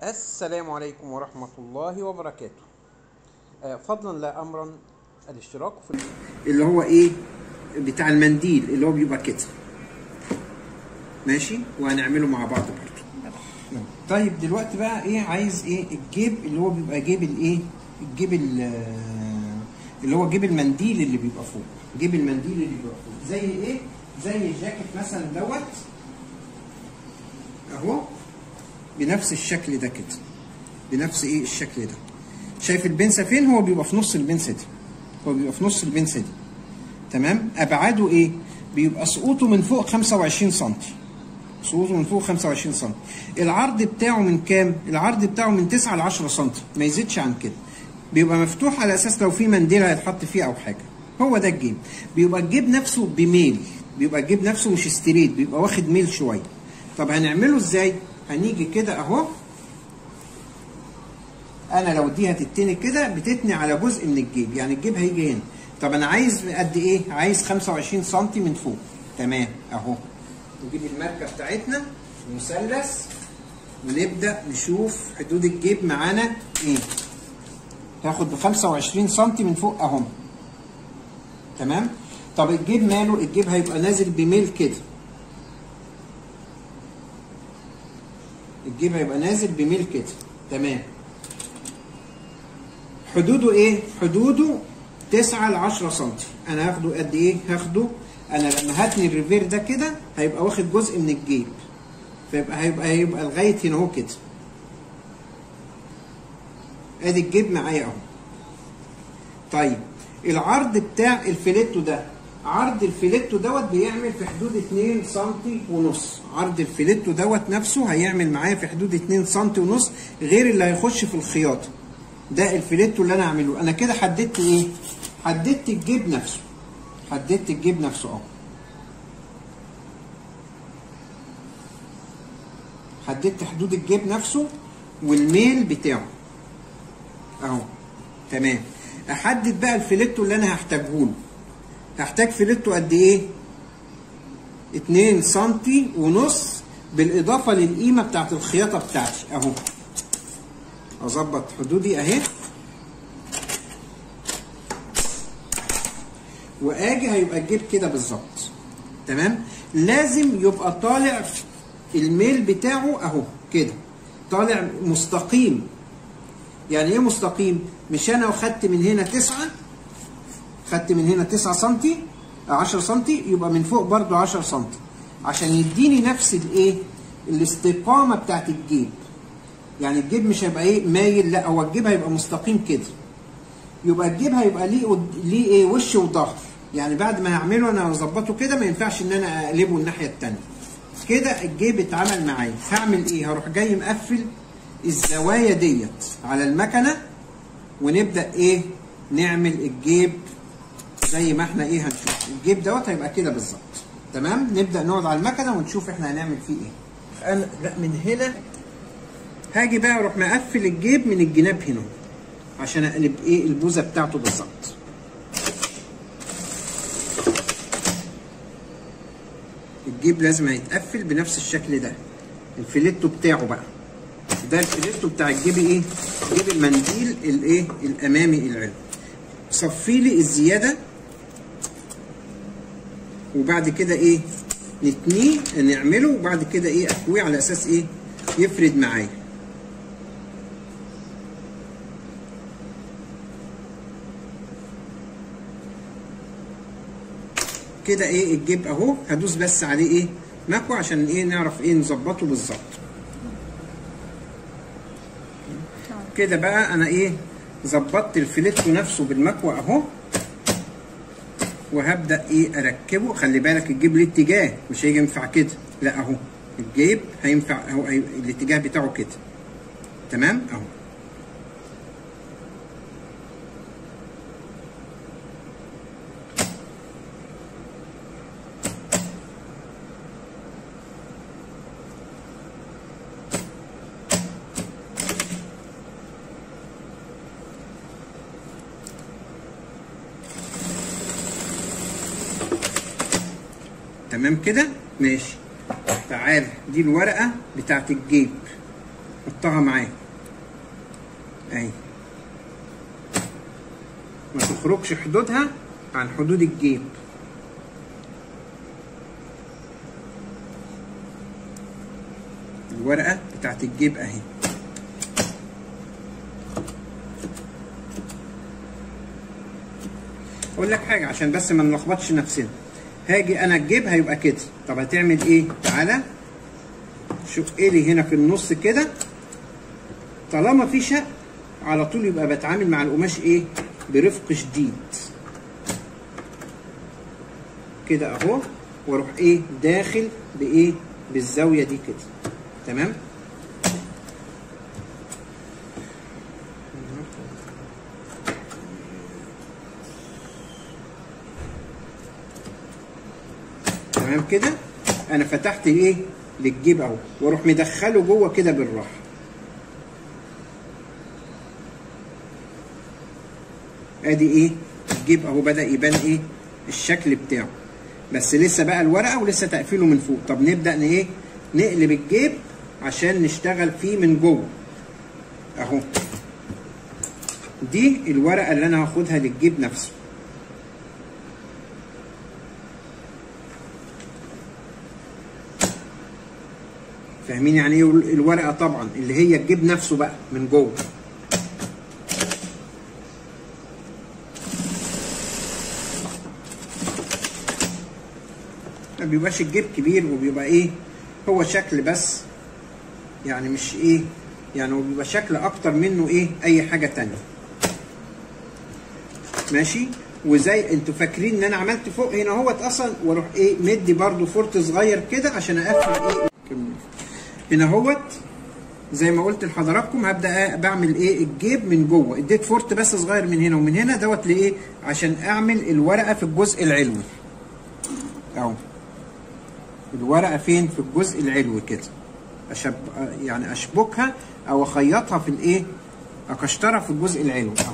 السلام عليكم ورحمة الله وبركاته آه، فضلا لا أمرا الاشتراك في اللي هو ايه بتاع المنديل اللي هو بيبقى كده ماشي وهنعمله مع بعض برضه طيب دلوقتي بقى ايه عايز ايه الجيب اللي هو بيبقى جيب الايه الجيب ال- اللي هو جيب المنديل اللي بيبقى فوق جيب المنديل اللي بيبقى فوق زي ايه زي الجاكيت مثلا دوت اهو بنفس الشكل ده كده بنفس ايه الشكل ده شايف البنسه فين هو بيبقى في نص البنسه دي هو بيبقى في نص البنسه دي تمام ابعاده ايه بيبقى سقوطه من فوق 25 سم سقوطه من فوق 25 سم العرض بتاعه من كام العرض بتاعه من 9 ل 10 سم ما يزيدش عن كده بيبقى مفتوح على اساس لو في منديل هيتحط فيه او حاجه هو ده الجيب بيبقى الجيب نفسه بميل بيبقى الجيب نفسه مش ستريت بيبقى واخد ميل شويه طب هنعمله ازاي هنيجي كده اهو انا لو دي هتتني كده بتتني على جزء من الجيب يعني الجيب هيجي هنا طب انا عايز قد ايه عايز 25 سم من فوق تمام اهو نجيب الماركه بتاعتنا مثلث ونبدا نشوف حدود الجيب معانا ايه هاخد ب 25 سم من فوق اهو تمام طب الجيب ماله الجيب هيبقى نازل بميل كده الجيب هيبقى نازل بميل كده تمام حدوده ايه حدوده 9 ل 10 سم انا هاخده قد ايه هاخده انا لما هتني الريفير ده كده هيبقى واخد جزء من الجيب فيبقى هيبقى هيبقى لغايه هنا اهو كده ادي الجيب معايا اهو طيب العرض بتاع الفيليتو ده عرض الفيليتو دوت بيعمل في حدود 2 سم ونص عرض الفيليتو دوت نفسه هيعمل معايا في حدود 2 سم ونص غير اللي هيخش في الخياطه ده الفيليتو اللي انا هعمله انا كده حددت ايه حددت الجيب نفسه حددت الجيب نفسه اهو حددت حدود الجيب نفسه والميل بتاعه اهو تمام احدد بقى الفيليتو اللي انا هحتاجه له هحتاج فيليتو قد ايه 2 سم ونص بالاضافه للقيمه بتاعت الخياطه بتاعتي اهو اظبط حدودي اهي واجي هيبقى الجيب كده بالظبط تمام لازم يبقى طالع الميل بتاعه اهو كده طالع مستقيم يعني ايه مستقيم مش انا وخدت من هنا تسعة خدت من هنا 9 سم 10 سم يبقى من فوق برضو 10 سم عشان يديني نفس الايه الاستقامه بتاعت الجيب يعني الجيب مش هيبقى ايه مايل لا هو الجيب هيبقى مستقيم كده يبقى الجيب هيبقى ليه قد- ليه ايه وش وظهر يعني بعد ما هعمله انا هظبطه كده ما ينفعش ان انا اقلبه الناحيه الثانيه كده الجيب اتعمل معايا هعمل ايه هروح جاي مقفل الزوايا ديت على المكنه ونبدا ايه نعمل الجيب زي ما احنا ايه هنشوف الجيب دوت هيبقى كده بالظبط تمام نبدا نقعد على المكنه ونشوف احنا هنعمل فيه ايه انا لا من هنا هاجي بقى اروح مقفل الجيب من الجناب هنا عشان اقلب ايه البوزه بتاعته بالظبط الجيب لازم هيتقفل بنفس الشكل ده الفيليتو بتاعه بقى ده الفيليتو بتاع الجيب ايه جيب المنديل الايه الامامي العلوي صفي لي الزياده وبعد كده ايه نتنيه نعمله وبعد كده ايه اكويه على اساس ايه يفرد معايا كده ايه الجيب اهو هدوس بس عليه ايه مكوى عشان ايه نعرف ايه نظبطه بالظبط كده بقى انا ايه ظبطت الفيليتو نفسه بالمكوى اهو وهبدا ايه اركبه خلي بالك الجيب ليه اتجاه مش هيجي ينفع كده لا اهو الجيب هينفع اهو هي- الاتجاه بتاعه كده تمام اهو تمام كده ماشي تعال دي الورقه بتاعت الجيب احطها معاه اهي ما تخرجش حدودها عن حدود الجيب الورقة بتاعت الجيب اهي اقول لك حاجة عشان بس ما نلخبطش نفسنا هاجي انا الجيب هيبقى كده طب هتعمل ايه تعالى شوف ايه اللي هنا في النص كده طالما في شق على طول يبقى بتعامل مع القماش ايه برفق شديد كده اهو واروح ايه داخل بايه بالزاويه دي كده تمام تمام كده انا فتحت ايه للجيب اهو واروح مدخله جوه كده بالراحه ادي ايه الجيب اهو بدا يبان ايه الشكل بتاعه بس لسه بقى الورقه ولسه تقفيله من فوق طب نبدا ن- ايه نقلب الجيب عشان نشتغل فيه من جوه اهو دي الورقه اللي انا هاخدها للجيب نفسه فاهمين يعني ايه الورقه طبعا اللي هي الجيب نفسه بقى من جوه ما بيبقاش الجيب كبير وبيبقى ايه هو شكل بس يعني مش ايه يعني هو بيبقى شكل اكتر منه ايه اي حاجه تانية ماشي وزي انتوا فاكرين ان انا عملت فوق هنا اهوت اصلا واروح ايه مدي برضو فورت صغير كده عشان اقفل ايه هنا اهوت زي ما قلت لحضراتكم هبدا بعمل ايه الجيب من جوه اديت فورت بس صغير من هنا ومن هنا دوت لايه عشان اعمل الورقه في الجزء العلوي اهو الورقه فين في الجزء العلوي كده أشب... يعني اشبكها او اخيطها في الايه اكشترها في الجزء العلوي اهو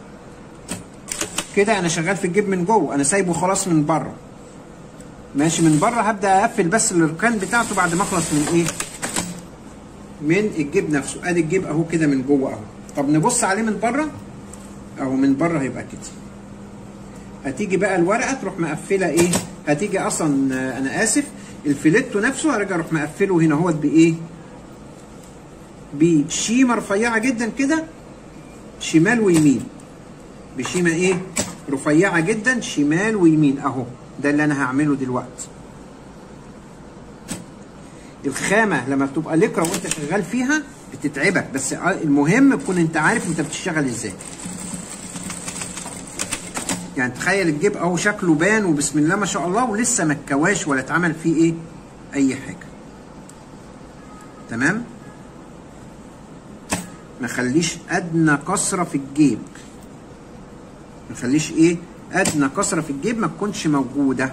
كده انا شغال في الجيب من جوه انا سايبه خلاص من بره ماشي من بره هبدا اقفل بس الاركان بتاعته بعد ما اخلص من ايه من الجيب نفسه ادي الجيب اهو كده من جوه اهو طب نبص عليه من بره اهو من بره هيبقى كده هتيجي بقى الورقه تروح مقفله ايه هتيجي اصلا آه، انا اسف الفيليتو نفسه هرجع اروح مقفله هنا اهوت بايه بشيمه رفيعه جدا كده شمال ويمين بشيمه ايه رفيعه جدا شمال ويمين اهو ده اللي انا هعمله دلوقتي الخامه لما بتبقى لكره وانت شغال فيها بتتعبك بس المهم تكون انت عارف انت بتشتغل ازاي يعني تخيل الجيب اهو شكله بان وبسم الله ما شاء الله ولسه ما اتكواش ولا اتعمل فيه ايه اي حاجه تمام ما خليش ادنى كسره في الجيب ما خليش ايه ادنى كسره في الجيب ما تكونش موجوده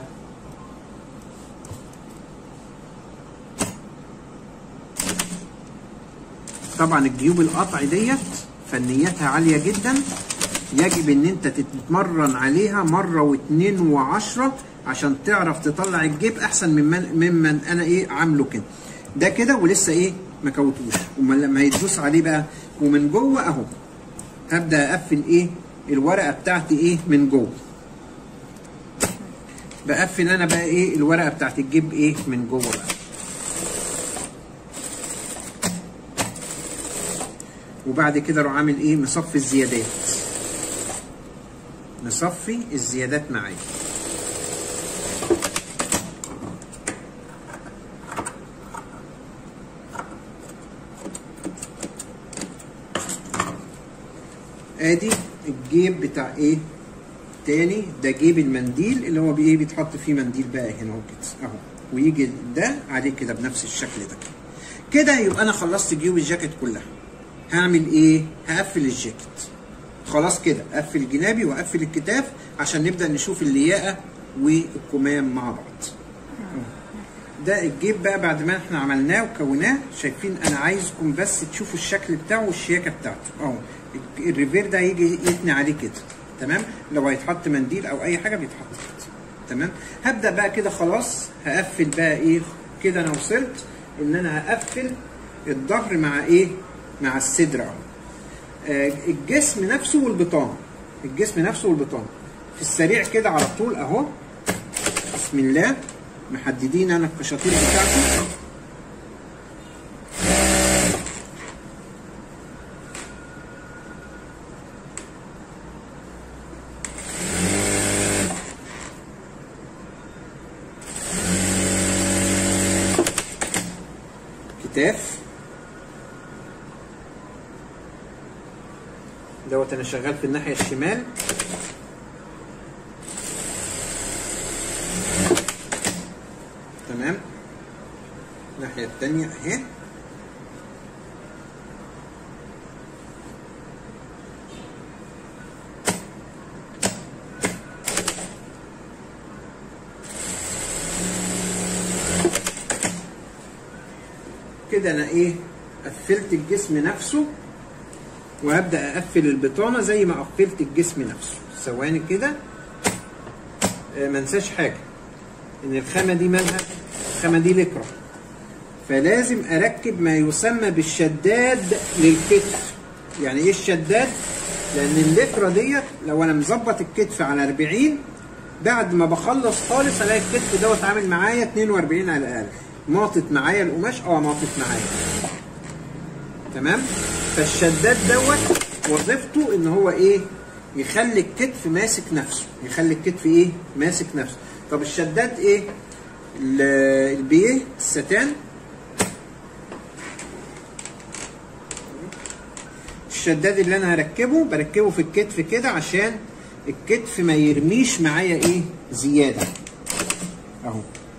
طبعا الجيوب القطع ديت فنياتها عاليه جدا يجب ان انت تتمرن عليها مره واثنين وعشرة عشان تعرف تطلع الجيب احسن ممن ممن انا ايه عامله كده ده كده ولسه ايه ما كوتوش وما لما هيدوس عليه بقى ومن جوه اهو هبدا اقفل ايه الورقه بتاعتي ايه من جوه بقفل انا بقى ايه الورقه بتاعت الجيب ايه من جوه بقى وبعد كده اروح عامل ايه مصفي الزيادات نصفي الزيادات معايا ادي الجيب بتاع ايه تاني ده جيب المنديل اللي هو بايه بيتحط فيه منديل بقى هنا اهو كده اهو ويجي ده عليه كده بنفس الشكل ده كده يبقى انا خلصت جيوب الجاكيت كلها هعمل ايه هقفل الجاكيت خلاص كده اقفل جنابي واقفل الكتاف عشان نبدا نشوف اللياقه والكمام مع بعض ده الجيب بقى بعد ما احنا عملناه وكوناه شايفين انا عايزكم بس تشوفوا الشكل بتاعه والشياكه بتاعته اهو الريفير ده هيجي يتني عليه كده تمام لو هيتحط منديل او اي حاجه بيتحط كده تمام هبدا بقى كده خلاص هقفل بقى ايه كده انا وصلت ان انا هقفل الظهر مع ايه مع الصدر اهو آه، الجسم نفسه والبطانه الجسم نفسه والبطانه في السريع كده على طول اهو بسم الله محددين انا القشاطير بتاعتي كتاف دوت انا شغال في الناحيه الشمال تمام الناحيه التانية اهي كده انا ايه قفلت الجسم نفسه وهبدا اقفل البطانه زي ما قفلت الجسم نفسه ثواني كده آه، ما انساش حاجه ان الخامه دي مالها الخامه دي لكرة فلازم اركب ما يسمى بالشداد للكتف يعني ايه الشداد لان اللكرة ديت لو انا مظبط الكتف على 40 بعد ما بخلص خالص الاقي الكتف دوت عامل معايا 42 على الاقل ماطط معايا القماش اه ماطط معايا تمام فالشداد دوت وظيفته ان هو ايه يخلي الكتف ماسك نفسه يخلي الكتف ايه ماسك نفسه طب الشداد ايه ال- البيه الستان الشداد اللي انا هركبه بركبه في الكتف كده عشان الكتف ما يرميش معايا ايه زياده اهو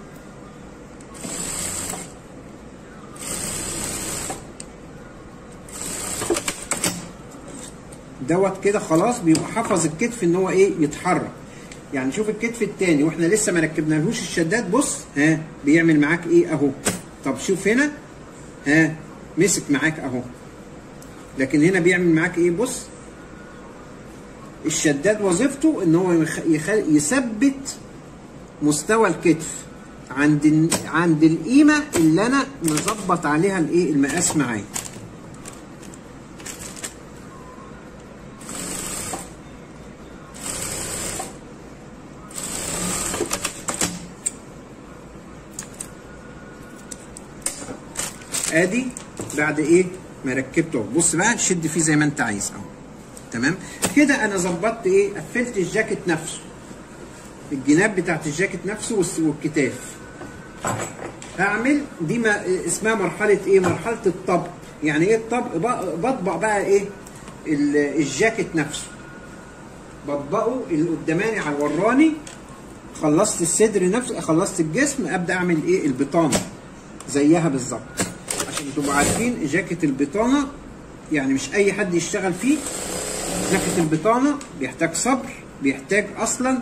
دوت كده خلاص بيبقى حفظ الكتف ان هو ايه يتحرك يعني شوف الكتف التاني واحنا لسه ما ركبنالهوش الشداد بص ها بيعمل معاك ايه اهو طب شوف هنا ها مسك معاك اهو لكن هنا بيعمل معاك ايه بص الشداد وظيفته ان هو يخ... يخ... يثبت مستوى الكتف عند ال... عند القيمه اللي انا مظبط عليها الايه المقاس معايا ادي بعد ايه ما ركبته بص بقى شد فيه زي ما انت عايز اهو تمام كده انا ظبطت ايه قفلت الجاكيت نفسه الجناب بتاعت الجاكيت نفسه والس- والكتاف هعمل دي ما اسمها مرحله ايه مرحله الطبق يعني ايه الطبق ب- بطبق بقى ايه ال- الجاكيت نفسه بطبقه القداماني على الوراني خلصت الصدر نفسه خلصت الجسم ابدا اعمل ايه البطانه زيها بالظبط عشان تبقوا عارفين جاكيت البطانه يعني مش اي حد يشتغل فيه جاكيت البطانه بيحتاج صبر بيحتاج اصلا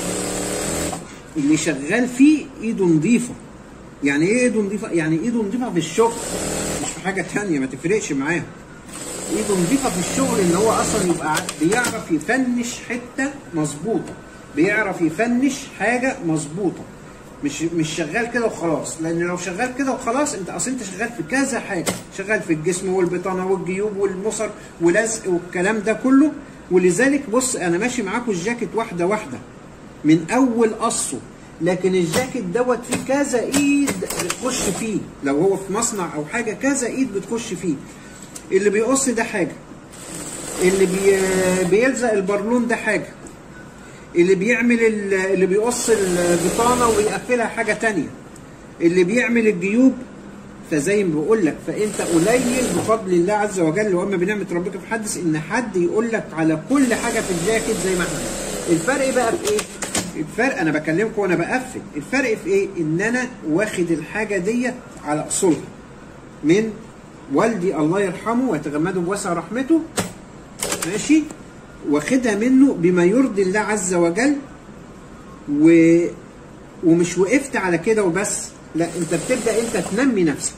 اللي شغال فيه ايده نظيفه يعني ايه ايده نظيفه يعني ايده نظيفه في الشغل مش في حاجه تانية ما تفرقش معاه ايده نظيفه في الشغل ان هو اصلا يبقى ع- بيعرف يفنش حته مظبوطه بيعرف يفنش حاجه مظبوطه مش مش شغال كده وخلاص لان لو شغال كده وخلاص انت اصل انت شغال في كذا حاجه شغال في الجسم والبطانه والجيوب والمصر ولزق والكلام ده كله ولذلك بص انا ماشي معاكم الجاكيت واحده واحده من اول قصه لكن الجاكيت دوت فيه كذا ايد بتخش فيه لو هو في مصنع او حاجه كذا ايد بتخش فيه اللي بيقص ده حاجه اللي بي بيلزق البرلون ده حاجه اللي بيعمل ال- اللي بيقص البطانه ويقفلها حاجه تانية اللي بيعمل الجيوب فزي ما بقول لك فانت قليل بفضل الله عز وجل واما بنعمه ربك فحدث ان حد يقول لك على كل حاجه في الجاكيت زي ما احنا الفرق بقى في ايه؟ الفرق انا بكلمكم وانا بقفل الفرق في ايه؟ ان انا واخد الحاجه ديت على اصولها من والدي الله يرحمه ويتغمده بواسع رحمته ماشي واخدها منه بما يرضي الله عز وجل و... ومش وقفت على كده وبس لا انت بتبدا انت تنمي نفسك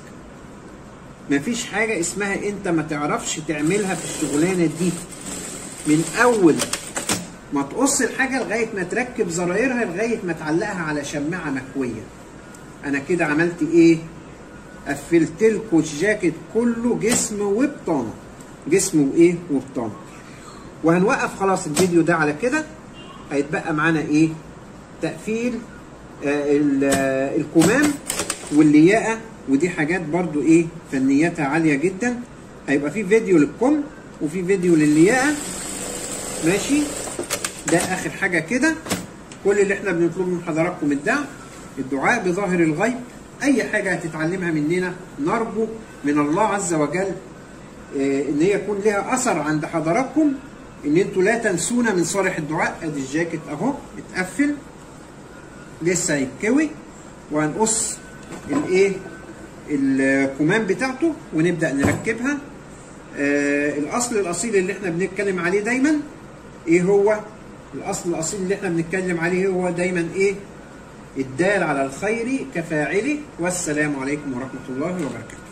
مفيش حاجه اسمها انت ما تعرفش تعملها في الشغلانه دي من اول ما تقص الحاجه لغايه ما تركب زرايرها لغايه ما تعلقها على شماعه مكويه انا كده عملت ايه قفلت لكم الجاكيت كله جسم وبطانه جسم وايه وبطانه وهنوقف خلاص الفيديو ده على كده هيتبقى معانا ايه تقفيل آه ال- آه، الكمام واللياقه ودي حاجات برضو ايه فنياتها عاليه جدا هيبقى في فيديو للكم وفي فيديو للياقه ماشي ده اخر حاجه كده كل اللي احنا بنطلبه من حضراتكم الدعم الدعاء بظاهر الغيب اي حاجه هتتعلمها مننا نرجو من الله عز وجل آه، ان هي يكون لها اثر عند حضراتكم ان انتوا لا تنسونا من صالح الدعاء ادي الجاكيت اهو اتقفل لسه هيتكوي وهنقص الايه الكمام بتاعته ونبدا نركبها آه الاصل الاصيل اللي احنا بنتكلم عليه دايما ايه هو الاصل الاصيل اللي احنا بنتكلم عليه هو دايما ايه الدال على الخير كفاعله والسلام عليكم ورحمه الله وبركاته